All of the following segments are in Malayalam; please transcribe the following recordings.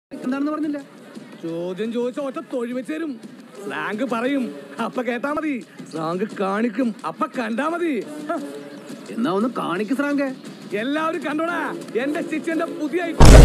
എന്താണെന്ന് പറഞ്ഞില്ല ചോദ്യം ചോദിച്ച ഒറ്റ തൊഴി വെച്ച് തരും സ്ലാങ്ക് പറയും അപ്പ കേട്ടാ മതി സ്ലാങ്ക് കാണിക്കും അപ്പ കണ്ടാ മതി ഹ, എന്നാ ഒന്ന് കാണിക്ക് സ്രാങ്കേ എല്ലാവരും കണ്ടോടാ എന്റെ സ്റ്റിച്ചിന്റെ പുതിയ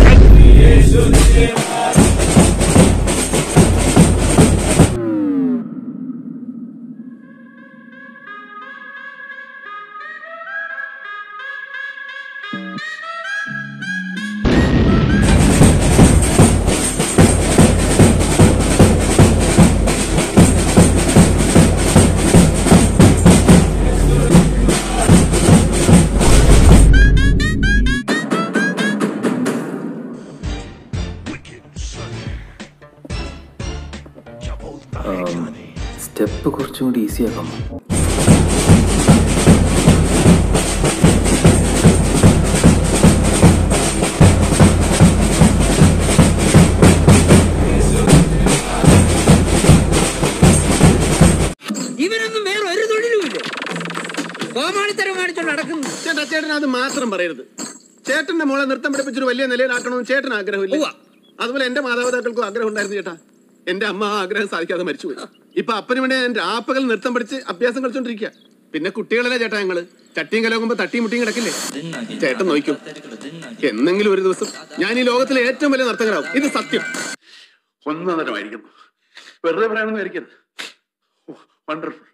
സ്റ്റെപ്പ് കുറച്ചും കൂടി ഈസി ആക്കാം ഇവനൊന്നും വേറെ ഒരു തൊഴിലുമില്ല കോമാളിത്തരം കാണിച്ചോണ്ട് നടക്കുന്നു ചേട്ടാ ചേട്ടൻ അത് മാത്രം പറയരുത് ചേട്ടന്റെ മോളെ നൃത്തം പഠിപ്പിച്ചൊരു വലിയ നിലയിലാക്കണമെന്ന് ചേട്ടൻ ആഗ്രഹമില്ല ഉവ്വ. അതുപോലെ എന്റെ മാതാപിതാക്കൾക്കും ആഗ്രഹം ഉണ്ടായിരുന്നു ചേട്ടാ എന്റെ അമ്മ ആ ആഗ്രഹം സാധിക്കാതെ മരിച്ചുപോയി ഇപ്പൊ അപ്പന് വേണ്ടി ഞാൻ രാപ്പകൽ നൃത്തം പഠിച്ച് അഭ്യാസം കളിച്ചോണ്ടിരിക്കുക പിന്നെ കുട്ടികളല്ലേ ചേട്ടാ ഞങ്ങള് ചട്ടിയും കലോകുമ്പോ തട്ടിയും മുട്ടിയും കിടക്കില്ലേ ചേട്ടൻ നോക്കും എന്നെങ്കിലും ഒരു ദിവസം ഞാൻ ഈ ലോകത്തിലെ ഏറ്റവും വലിയ നർത്തകരാകും ഇത് സത്യം ഒന്നരമായിരിക്കുന്നു വെറുതെ പറയാനൊന്നും ആയിരിക്കരുത് വണ്ടർഫുൾ